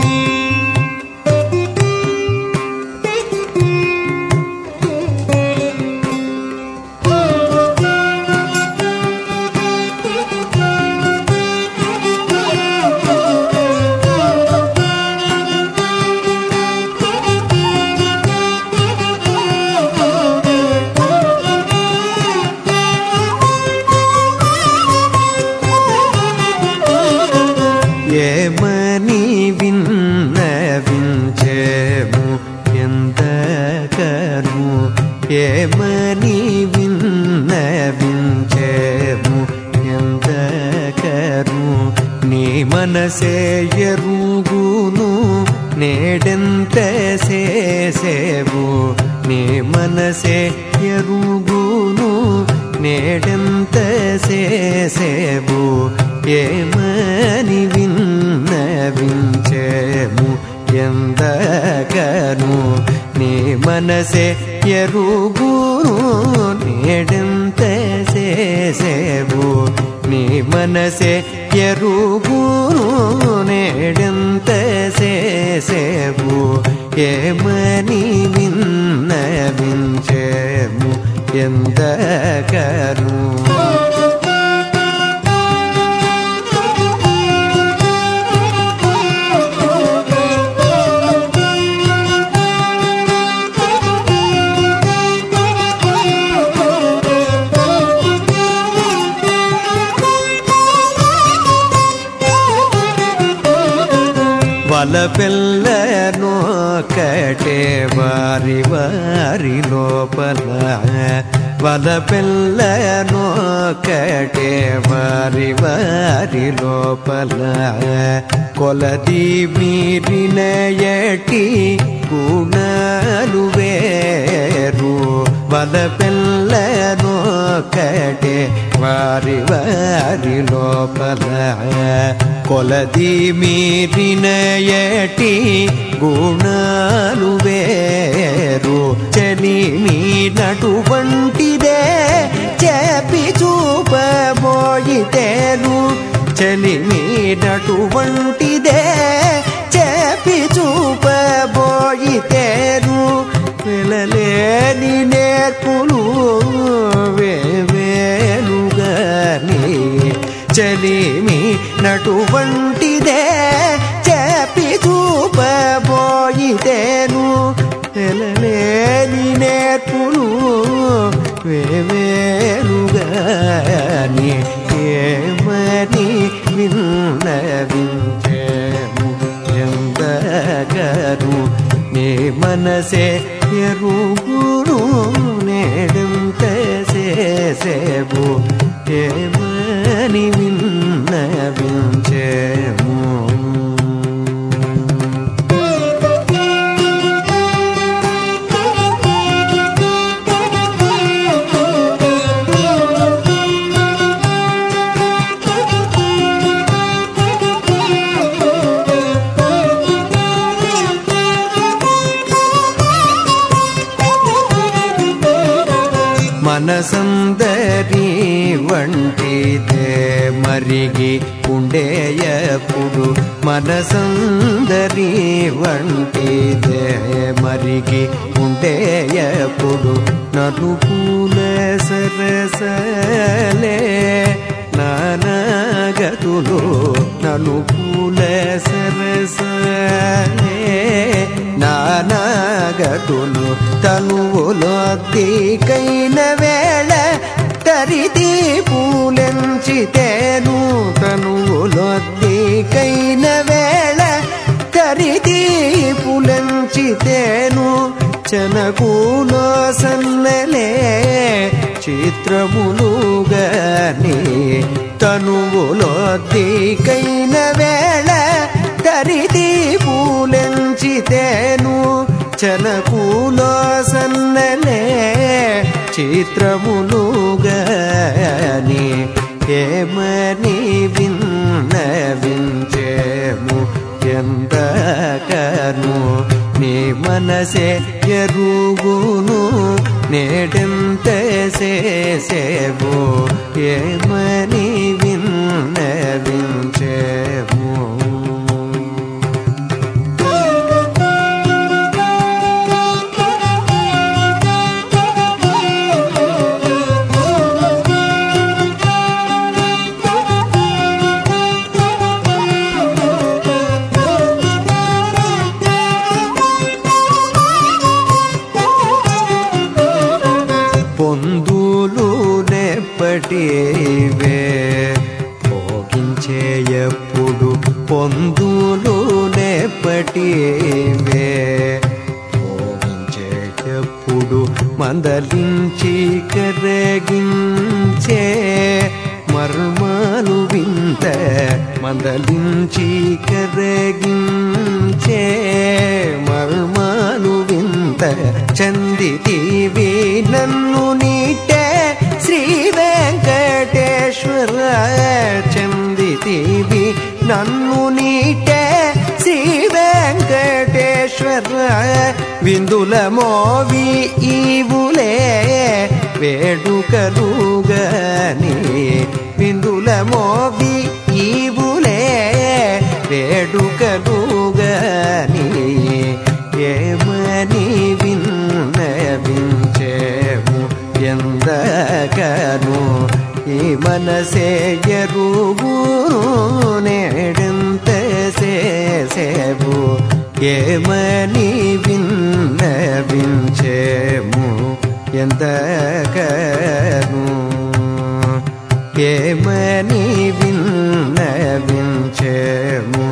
ఏమని విన్నవించేము ఎంతకను ఏమని విన్నవించేము ఎంతకను నీ మనసే ఎరుగును నేడెంత చేసేవు నీ మనసే ఎరుగును నేడెంత చేసేవు ఏమని విన్నవించేము ఎందకను నీ మనసే ఎరుగును నేడెంత చేసేవు నీ మనసే ఎరుగును నేడెంత చేసేవు ఏమని విన్నవించేము ఎందకను వల పిల్లనొకటే వారి వారి లోపల వల పిల్లనొకటే వారి వారి లోపల కొలది మీరిన ఎటి గుణాలు వేరు వల పిల్లనొకటే వారి వారి లోపల కొలది మీరిన ఎటి గుణాలు వేరు చలి మీనటువంటిదే చెప్పి చూపబోయితేను చలి మీనటువంటిదే చెప్పి చూపబోయితేను పిల్లలేని నేర్పులు వేవేలుగాని చలిమి నటువంటిదే చెప్పి చూపబోయితేను తెలలేని నేర్పులు వేవేరుగాని ఏమని విన్నవించేము ఎందగరు నీ మనసే ఎరుగురు నేడంత చేసేవు ఏమని విన్నవించేము మనసందరి వంటిదే మరిగి ఉండేయప్పుడు మనసందరి వంటిదే మరిగి ఉండేయప్పుడు నలు పూల సరసలే నానాగతులు నలు పూల సరసలే నానాగతులు తనువులో తీకైన వేళ తరిది పూలెంచితేను తనువులో తీకైన వేళ తరిది పూలెంచితేను చనకులో సన్నలే చిత్రములుగాని తనువులో దికైన వేళ తరిది పూలెంచితేను చనకులో సన్నలే చిత్రములుగాని ఏమని విన్నవించేము ఎంతకను నీ మనసే ఎరుగును నేడెంత చేసేవు ఏమని విన్నవించేము మనులు నెప్పటివే పోవించేటప్పుడు మందలించి కరగించే మర్మాలు వింత మందలించి కరగించే మర్మాలు వింత చందితివి నన్ను నీటే శ్రీ వెంకటేశ్వర చందితివి నన్ను నీటే శ్రీ వెంకటేశ్వర విందుల మోవి ఈవులే వేడుకలుగని విందుల మోవి ఈవులే వేడుకలుగని ఏమని విన్నవించేము ఎందకను ఈ మనసే ఎరువు నేడంత సేసేవు ఏమని విన్నవించేము ఎందకను ఏమని విన్నవించేము